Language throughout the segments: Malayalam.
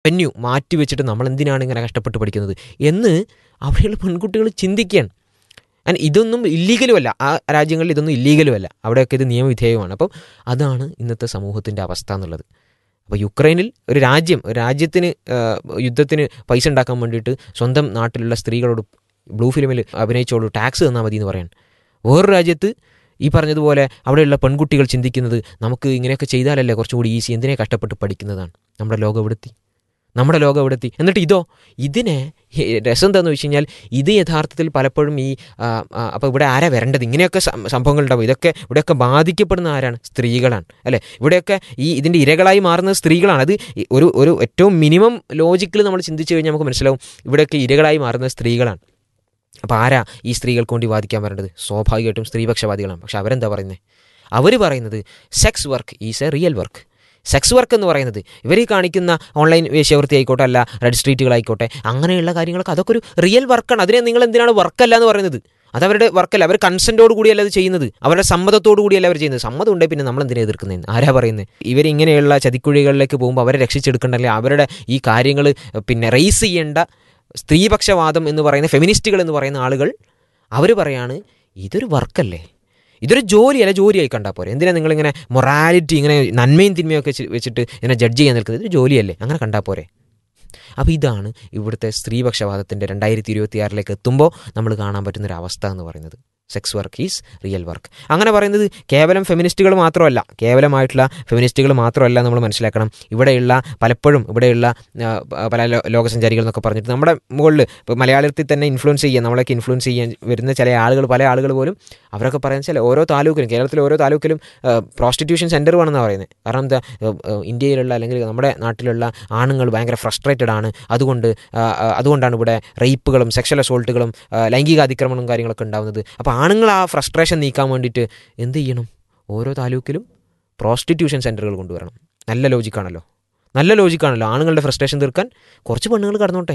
വെന്യൂ മാറ്റി വെച്ചിട്ട് നമ്മൾ എന്തിനാണ് ഇങ്ങനെ കഷ്ടപ്പെട്ട് പഠിക്കുന്നത് എന്ന് അവിടെയുള്ള പെൺകുട്ടികൾ ചിന്തിക്കുകയാണ് ആൻഡ് ഇതൊന്നും ഇല്ലീഗലും അല്ല ആ രാജ്യങ്ങളിൽ ഇതൊന്നും ഇല്ലീഗലും അല്ല അവിടെയൊക്കെ ഇത് നിയമവിധേയമാണ് അപ്പം അതാണ് ഇന്നത്തെ സമൂഹത്തിൻ്റെ അവസ്ഥ എന്നുള്ളത് അപ്പോൾ യുക്രൈനിൽ ഒരു രാജ്യം ഒരു രാജ്യത്തിന് ആ, യുദ്ധത്തിന് പൈസ ഉണ്ടാക്കാൻ വേണ്ടിയിട്ട് സ്വന്തം നാട്ടിലുള്ള സ്ത്രീകളോട് ബ്ലൂ ഫിലിമിൽ അഭിനയിച്ചോളൂ ടാക്സ് തന്നാൽ മതി എന്ന് പറയാൻ വേറൊരു രാജ്യത്ത് ഈ പറഞ്ഞതുപോലെ അവിടെയുള്ള പെൺകുട്ടികൾ ചിന്തിക്കുന്നത് നമുക്ക് ഇങ്ങനെയൊക്കെ ചെയ്താലല്ലേ കുറച്ചും കൂടി ഈസി എന്തിനെ കഷ്ടപ്പെട്ട് പഠിക്കുന്നതാണ് നമ്മുടെ ലോകം എവിടെത്തി നമ്മുടെ ലോകം എവിടെത്തി എന്നിട്ട് ഇതോ ഇതിനെ ഹെ- രസം എന്താണെന്ന് വെച്ച് കഴിഞ്ഞാൽ ഇത് യഥാർത്ഥത്തിൽ പലപ്പോഴും ഈ അപ്പോൾ ഇവിടെ ആരാ വരേണ്ടത് ഇങ്ങനെയൊക്കെ സം- സംഭവങ്ങൾ ഉണ്ടാവും ഇതൊക്കെ ഇവിടെയൊക്കെ ബാധിക്കപ്പെടുന്ന ആരാണ് സ്ത്രീകളാണ് അല്ലേ ഇവിടെയൊക്കെ ഈ ഇതിൻ്റെ ഇരകളായി മാറുന്നത് സ്ത്രീകളാണ് അത് ഈ ഒരു ഒരു ഏറ്റവും മിനിമം ലോജിക്കിൽ നമ്മൾ ചിന്തിച്ചു കഴിഞ്ഞാൽ നമുക്ക് മനസ്സിലാവും ഇവിടെയൊക്കെ ഇരകളായി മാറുന്നത് സ്ത്രീകളാണ് അപ്പോൾ ആരാ ഈ സ്ത്രീകൾക്ക് വേണ്ടി വാദിക്കാൻ വരേണ്ടത് സ്വാഭാവികമായിട്ടും സ്ത്രീപക്ഷവാദികളാണ് പക്ഷെ അവരെന്താ പറയുന്നത് അവർ പറയുന്നത് sex work is a real work sex work എന്ന് പറയുന്നത് ഇവർ ഈ കാണിക്കുന്ന ഓൺലൈൻ വേശ്യാവൃത്തി ആയിക്കോട്ടെ അല്ല റെഡ് സ്ട്രീറ്റുകളായിക്കോട്ടെ അങ്ങനെയുള്ള കാര്യങ്ങളൊക്കെ അതൊക്കെ ഒരു റിയൽ വർക്കാണ് അതിനെ നിങ്ങൾ എന്തിനാണ് വർക്കല്ല എന്ന് പറയുന്നത് അത് അവരുടെ വർക്കല്ല അവർ കൺസെൻറ്റോട് കൂടിയല്ല അത് ചെയ്യുന്നത് അവരുടെ സമ്മതത്തോടു കൂടിയല്ല അവർ ചെയ്യുന്നത് സമ്മതം ഉണ്ടെങ്കിൽ പിന്നെ നമ്മൾ എന്തിനാ എതിർക്കുന്നത് ആരാ പറയുന്നത് ഇവരിങ്ങനെയുള്ള ചതിക്കുഴികളിലേക്ക് പോകുമ്പോൾ അവരെ രക്ഷിച്ചെടുക്കണ്ടല്ലേ അവരുടെ ഈ കാര്യങ്ങൾ പിന്നെ റേസ് ചെയ്യേണ്ട സ്ത്രീപക്ഷവാദം എന്ന് പറയുന്ന ഫെമിനിസ്റ്റുകൾ എന്ന് പറയുന്ന ആളുകൾ അവർ പറയാണ് ഇതൊരു വർക്കല്ലേ ഇതൊരു ജോലിയല്ല ജോലിയായി കണ്ടാൽ പോരെ എന്തിനാ നിങ്ങളിങ്ങനെ മൊറാലിറ്റി ഇങ്ങനെ നന്മയും തിന്മയൊക്കെ വെച്ച് വെച്ചിട്ട് ഇങ്ങനെ ജഡ്ജ് ചെയ്യാൻ നിൽക്കുന്നത് ഇതൊരു ജോലിയല്ലേ അങ്ങനെ കണ്ടാൽ പോരെ അപ്പോൾ ഇതാണ് ഇവിടുത്തെ സ്ത്രീപക്ഷവാദത്തിൻ്റെ രണ്ടായിരത്തി ഇരുപത്തിയാറിലേക്ക് എത്തുമ്പോൾ നമ്മൾ കാണാൻ പറ്റുന്നൊരു അവസ്ഥ എന്ന് പറയുന്നത് sex work is real work അങ്ങനെ പറയുന്നത് കേവലം ഫെമിനിസ്റ്റുകൾ മാത്രമല്ല കേവലമായിട്ടുള്ള ഫെമിനിസ്റ്റുകൾ മാത്രമല്ല നമ്മൾ മനസ്സിലാക്കണം ഇവിടെയുള്ള പലപ്പോഴും ഇവിടെയുള്ള ആ, പല ലോ- ലോകസഞ്ചാരികൾ എന്നൊക്കെ പറഞ്ഞിട്ട് നമ്മുടെ മുകളിൽ ഇപ്പോൾ മലയാളത്തിൽ തന്നെ ഇൻഫ്ലുവൻസ് ചെയ്യാൻ നമ്മളൊക്കെ ഇൻഫ്ലുവൻസ് ചെയ്യാൻ വരുന്ന ചില ആളുകൾ പല ആളുകൾ പോലും അവരൊക്കെ പറയുന്ന ചില ഓരോ താലൂക്കിലും കേരളത്തിലെ ഓരോ താലൂക്കിലും പ്രോസ്റ്റിറ്റ്യൂഷൻ സെൻറ്റർ വേണമെന്നാണ് പറയുന്നത് കാരണം എന്താ ആ, ആ, ഇന്ത്യയിലുള്ള അല്ലെങ്കിൽ നമ്മുടെ നാട്ടിലുള്ള ആണുങ്ങൾ ഭയങ്കര ഫ്രസ്ട്രേറ്റഡ് ആണ് അതുകൊണ്ട് ആ, ആ, അതുകൊണ്ടാണ് ഇവിടെ റേപ്പുകളും സെക്ഷൽ അസോൾട്ടുകളും ലൈംഗിക അതിക്രമങ്ങളും കാര്യങ്ങളൊക്കെ ഉണ്ടാകുന്നത് അപ്പോൾ ആണുങ്ങൾ ആ ഫ്രസ്ട്രേഷൻ നീക്കാൻ വേണ്ടിയിട്ട് എന്ത് ചെയ്യണം ഓരോ താലൂക്കിലും പ്രോസ്റ്റിറ്റ്യൂഷൻ സെൻറ്ററുകൾ കൊണ്ടുവരണം നല്ല ലോജിക്കാണല്ലോ നല്ല ലോജിക്കാണല്ലോ ആണുങ്ങളുടെ ഫ്രസ്ട്രേഷൻ തീർക്കാൻ കുറച്ച് പെണ്ണുങ്ങൾ കടന്നോട്ടെ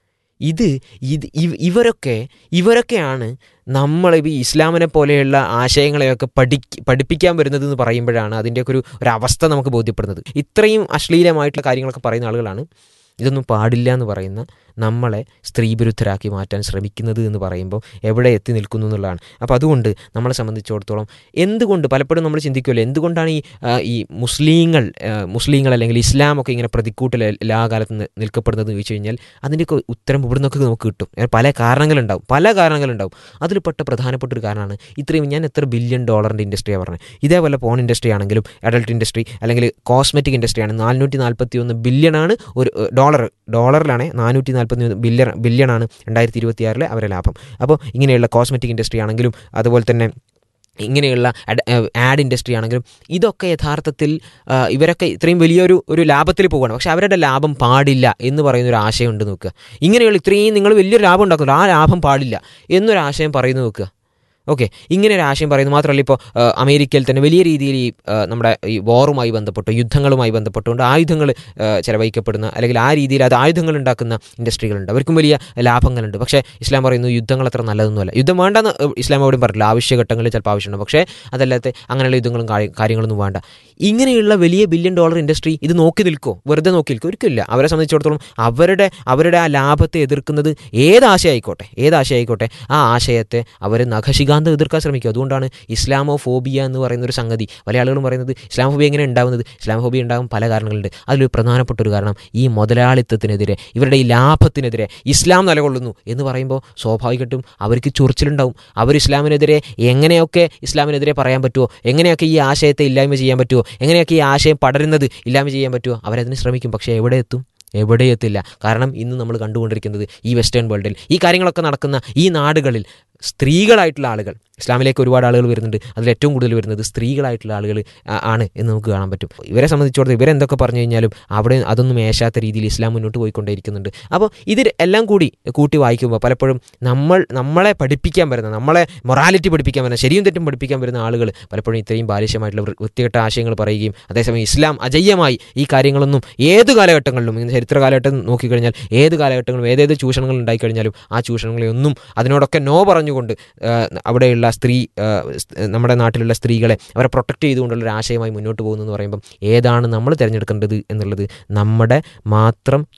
ഇത് ഇത് ഇവ- ഇവരൊക്കെ ഇവരൊക്കെയാണ് നമ്മൾ ഈ ഇസ്ലാമിനെ പോലെയുള്ള ആശയങ്ങളെയൊക്കെ പഠി പഠിപ്പിക്കാൻ വരുന്നത് എന്ന് പറയുമ്പോഴാണ് അതിൻ്റെയൊക്കെ ഒരു ഒരു അവസ്ഥ നമുക്ക് ബോധ്യപ്പെടുന്നത് ഇത്രയും അശ്ലീലമായിട്ടുള്ള കാര്യങ്ങളൊക്കെ പറയുന്ന ആളുകളാണ് ഇതൊന്നും പാടില്ല എന്ന് പറയുന്ന നമ്മളെ സ്ത്രീവിരുദ്ധരാക്കി മാറ്റാൻ ശ്രമിക്കുന്നത് എന്ന് പറയുമ്പോൾ എവിടെ എത്തി നിൽക്കുന്നു എന്നുള്ളതാണ് അപ്പോൾ അതുകൊണ്ട് നമ്മളെ സംബന്ധിച്ചിടത്തോളം എന്തുകൊണ്ട് പലപ്പോഴും നമ്മൾ ചിന്തിക്കുമല്ലോ എന്തുകൊണ്ടാണ് ഈ ആ, ഈ മുസ്ലിങ്ങൾ ആ, മുസ്ലിങ്ങൾ അല്ലെങ്കിൽ ഇസ്ലാമൊക്കെ ഇങ്ങനെ പ്രതിക്കൂട്ടിൽ എല്ലാ കാലത്തും നി- നിൽക്കപ്പെടുന്നത് എന്ന് ചോദിച്ചു കഴിഞ്ഞാൽ അതിൻ്റെയൊക്കെ ഉത്തരം ഇവിടെ നിന്നൊക്കെ നമുക്ക് കിട്ടും ഏ, പല കാരണങ്ങളുണ്ടാവും പല കാരണങ്ങളുണ്ടാവും അതിൽപ്പെട്ട പ്രധാനപ്പെട്ട ഒരു കാരണമാണ് ഇത്രയും ഞാൻ എത്ര ബില്യൺ ഡോളറിൻ്റെ ഇൻഡസ്ട്രിയാണ് പറഞ്ഞത് ഇതേപോലെ പോൺ ഇൻഡസ്ട്രി ആണെങ്കിലും അഡൾട്ട് ഇൻഡസ്ട്രി അല്ലെങ്കിൽ കോസ്മെറ്റിക് ഇൻഡസ്ട്രി ആണ് നാനൂറ്റി നാൽപ്പത്തി ഒന്ന് ബില്യണാണ് ഒരു ഡോളർ ഡോളറിലാണ് നാനൂറ്റി നാൽപ്പത്തി ഒന്ന് ബില്യൺ ബില്യണാണ് രണ്ടായിരത്തി ഇരുപത്തിയാറിലെ അവരുടെ ലാഭം അപ്പോൾ ഇങ്ങനെയുള്ള കോസ്മെറ്റിക് ഇൻഡസ്ട്രി ആണെങ്കിലും അതുപോലെ തന്നെ ഇങ്ങനെയുള്ള ആഡ് ഇൻഡസ്ട്രി ആണെങ്കിലും ഇതൊക്കെ യഥാർത്ഥത്തിൽ ആ, ഇവരൊക്കെ ഇത്രയും വലിയൊരു ഒരു ലാഭത്തിൽ പോവുകയാണ് പക്ഷേ അവരുടെ ലാഭം പാടില്ല എന്ന് പറയുന്ന ഒരു ആശയം ഉണ്ട് നോക്കുക ഇങ്ങനെയുള്ള ഇത്രയും നിങ്ങൾ വലിയൊരു ലാഭം ഉണ്ടാക്കുന്നുണ്ട് ആ ലാഭം പാടില്ല എന്നൊരു ആശയം പറയുന്നു നോക്കുക ഓക്കെ ഇങ്ങനെ ഒരു ആശയം പറയുന്നു മാത്രമല്ല ഇപ്പോൾ ആ, അമേരിക്കയിൽ തന്നെ വലിയ രീതിയിൽ ഈ ആ, നമ്മുടെ ഈ വാറുമായി ബന്ധപ്പെട്ട് യുദ്ധങ്ങളുമായി ബന്ധപ്പെട്ടുകൊണ്ട് ആയുധങ്ങൾ ആ, ചെലവഴിക്കപ്പെടുന്ന അല്ലെങ്കിൽ ആ രീതിയിൽ അത് ആയുധങ്ങൾ ഉണ്ടാക്കുന്ന ഇൻഡസ്ട്രികളുണ്ട് അവർക്കും വലിയ ലാഭങ്ങളുണ്ട് പക്ഷേ ഇസ്ലാം പറയുന്നു യുദ്ധങ്ങൾ അത്ര നല്ലതൊന്നുമല്ല യുദ്ധം വേണ്ടെന്ന് ഇസ്ലാം എവിടെയും പറഞ്ഞില്ല ആവശ്യഘട്ടങ്ങളിൽ ചിലപ്പോൾ ആവശ്യമുണ്ട് പക്ഷേ അതല്ലാത്ത അങ്ങനെയുള്ള യുദ്ധങ്ങളും കാര്യ- കാര്യങ്ങളൊന്നും വേണ്ട ഇങ്ങനെയുള്ള വലിയ ബില്യൺ ഡോളർ ഇൻഡസ്ട്രി ഇത് നോക്കി നിൽക്കുമോ വെറുതെ നോക്കി നിൽക്കുമോ ഒരിക്കലില്ല അവരെ സംബന്ധിച്ചിടത്തോളം അവരുടെ അവരുടെ ആ ലാഭത്തെ എതിർക്കുന്നത് ഏത് ആശയമായിക്കോട്ടെ ഏത് ആശയമായിക്കോട്ടെ ആ ആശയത്തെ അവർ നഖശികാന്തം എതിർക്കാൻ ശ്രമിക്കും അതുകൊണ്ടാണ് ഇസ്ലാമോ ഫോബിയ എന്ന് പറയുന്ന ഒരു സംഗതി പല ആളുകളും പറയുന്നത് ഇസ്ലാം ഫോബിയ എങ്ങനെ ഉണ്ടാകുന്നത് ഇസ്ലാം ഫോബിയ ഉണ്ടാകും പല കാരണങ്ങളുണ്ട് അതിലൊരു പ്രധാനപ്പെട്ട ഒരു കാരണം ഈ മുതലാളിത്തത്തിനെതിരെ ഇവരുടെ ഈ ലാഭത്തിനെതിരെ ഇസ്ലാം നിലകൊള്ളുന്നു എന്ന് പറയുമ്പോൾ സ്വാഭാവികമായിട്ടും അവർക്ക് ചൊറിച്ചിലുണ്ടാവും അവർ ഇസ്ലാമിനെതിരെ എങ്ങനെയൊക്കെ ഇസ്ലാമിനെതിരെ പറയാൻ പറ്റുമോ എങ്ങനെയൊക്കെ ഈ ആശയത്തെ ഇല്ലായ്മ ചെയ്യാൻ പറ്റുമോ എങ്ങനെയൊക്കെ ഈ ആശയം പടരുന്നത് ഇല്ലായ്മ ചെയ്യാൻ പറ്റുമോ അവരതിന് ശ്രമിക്കും പക്ഷേ എവിടെ എത്തും എവിടെ എത്തില്ല കാരണം ഇന്ന് നമ്മൾ കണ്ടുകൊണ്ടിരിക്കുന്നത് ഈ വെസ്റ്റേൺ വേൾഡിൽ ഈ കാര്യങ്ങളൊക്കെ നടക്കുന്ന ഈ നാടുകളിൽ സ്ത്രീകളായിട്ടുള്ള ആളുകൾ ഇസ്ലാമിലേക്ക് ഒരുപാട് ആളുകൾ വരുന്നുണ്ട് അതിൽ ഏറ്റവും കൂടുതൽ വരുന്നത് സ്ത്രീകളായിട്ടുള്ള ആളുകൾ ആ- ആണ് എന്ന് നമുക്ക് കാണാൻ പറ്റും ഇവരെ സംബന്ധിച്ചിടത്തോളം ഇവരെന്തൊക്കെ പറഞ്ഞു കഴിഞ്ഞാലും അവിടെ അതൊന്നും മേശാത്ത രീതിയിൽ ഇസ്ലാം മുന്നോട്ട് പോയിക്കൊണ്ടേയിരിക്കുന്നുണ്ട് അപ്പോൾ ഇത് എല്ലാം കൂടി കൂട്ടി വായിക്കുമ്പോൾ പലപ്പോഴും നമ്മൾ നമ്മളെ പഠിപ്പിക്കാൻ വരുന്ന നമ്മളെ മൊറാലിറ്റി പഠിപ്പിക്കാൻ വരുന്ന ശരിയും തെറ്റും പഠിപ്പിക്കാൻ വരുന്ന ആളുകൾ പലപ്പോഴും ഇത്രയും ബാലിശ്യമായിട്ടുള്ള വൃ- വൃത്തികെട്ട ആശയങ്ങൾ പറയുകയും അതേസമയം ഇസ്ലാം അജയ്യമായി ഈ കാര്യങ്ങളൊന്നും ഏത് കാലഘട്ടങ്ങളിലും ഇന്ന് ചരിത്ര കാലഘട്ടം നോക്കിക്കഴിഞ്ഞാൽ ഏത് കാലഘട്ടങ്ങളും ഏതേത് ചൂഷണങ്ങൾ ഉണ്ടായിക്കഴിഞ്ഞാലും ആ ചൂഷണങ്ങളെ ഒന്നും അതിനോടൊക്കെ നോ പറഞ്ഞു പറഞ്ഞുകൊണ്ട് ആ, അവിടെയുള്ള സ്ത്രീ ആ, സ്- നമ്മുടെ നാട്ടിലുള്ള സ്ത്രീകളെ അവരെ പ്രൊട്ടക്റ്റ് ചെയ്തുകൊണ്ടുള്ള ഒരു ആശയമായി മുന്നോട്ട് പോകുന്നു എന്ന് പറയുമ്പം ഏതാണ് നമ്മൾ തിരഞ്ഞെടുക്കേണ്ടത് എന്നുള്ളത് നമ്മുടെ മാത്രം